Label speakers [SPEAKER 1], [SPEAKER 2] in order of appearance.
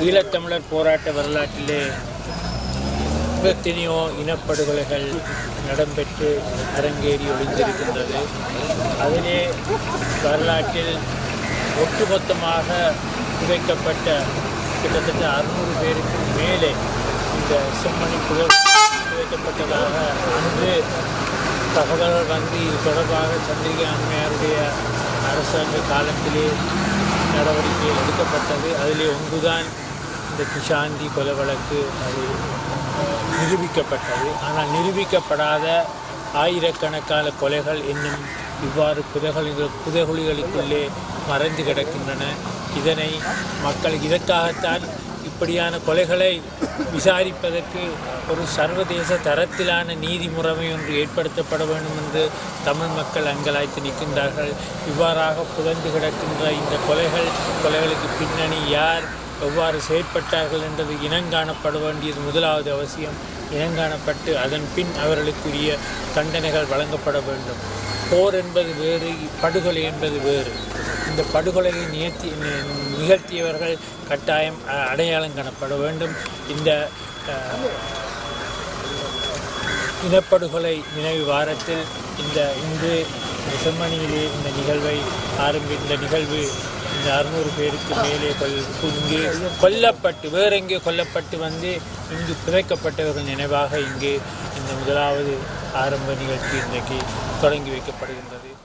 [SPEAKER 1] ஈழத்தமிழர் போராட்ட வரலாற்றிலே எத்தனையோ இனப்படுகொலைகள் இடம்பெற்று அரங்கேறி ஒளிந்திருக்கின்றது அதிலே வரலாற்றில் ஒட்டுமொத்தமாக புதைக்கப்பட்ட கிட்டத்தட்ட அறுநூறு பேருக்கு மேலே இந்த செம்மணி புதை புதைக்கப்பட்டதாக அன்று தகவல்கள் வந்து இது தொடர்பாக சந்திரிகா அம்மையாருடைய அரசாங்க காலத்திலே நடவடிக்கை எடுக்கப்பட்டது அதிலே ஒன்றுதான் இந்த கிஷாந்தி கொலை வழக்கு அது நிரூபிக்கப்பட்டது ஆனால் நிரூபிக்கப்படாத ஆயிரக்கணக்கான கொலைகள் இன்னும் இவ்வாறு புதைகுழிகள் புதைகுழிகளுக்குள்ளே மறைந்து கிடக்கின்றன இதனை மக்கள் இதற்காகத்தான் இப்படியான கொலைகளை விசாரிப்பதற்கு ஒரு சர்வதேச தரத்திலான நீதி முறைமை ஒன்று ஏற்படுத்தப்பட வேண்டும் என்று தமிழ் மக்கள் அங்கலாய்த்து நிற்கின்றார்கள் இவ்வாறாக புதந்து கிடக்கின்ற இந்த கொலைகள் கொலைகளுக்கு பின்னணி யார் எவ்வாறு செயற்பட்டார்கள் என்றது இனங்காணப்பட வேண்டியது முதலாவது அவசியம் இனங்காணப்பட்டு அதன் பின் அவர்களுக்குரிய தண்டனைகள் வழங்கப்பட வேண்டும் போர் என்பது வேறு படுகொலை என்பது வேறு இந்த படுகொலையை நிகழ்த்தி நிகழ்த்தியவர்கள் கட்டாயம் அஹ், அடையாளம் காணப்பட வேண்டும் இந்த அஹ், இனப்படுகொலை நினைவு வாரத்தில் இந்த இன்று இந்த செம்மணியிலே இந்த நிகழ்வை ஆரம்பி இந்த நிகழ்வு இந்த அறுநூறு பேருக்கு மேலே கொல் இங்கு கொல்லப்பட்டு வேற எங்கே கொல்லப்பட்டு வந்து இங்கு புதைக்கப்பட்டவர்கள் நினைவாக இங்கே இந்த முதலாவது ஆரம்ப நிகழ்ச்சி இன்றைக்கு தொடங்கி வைக்கப்படுகின்றது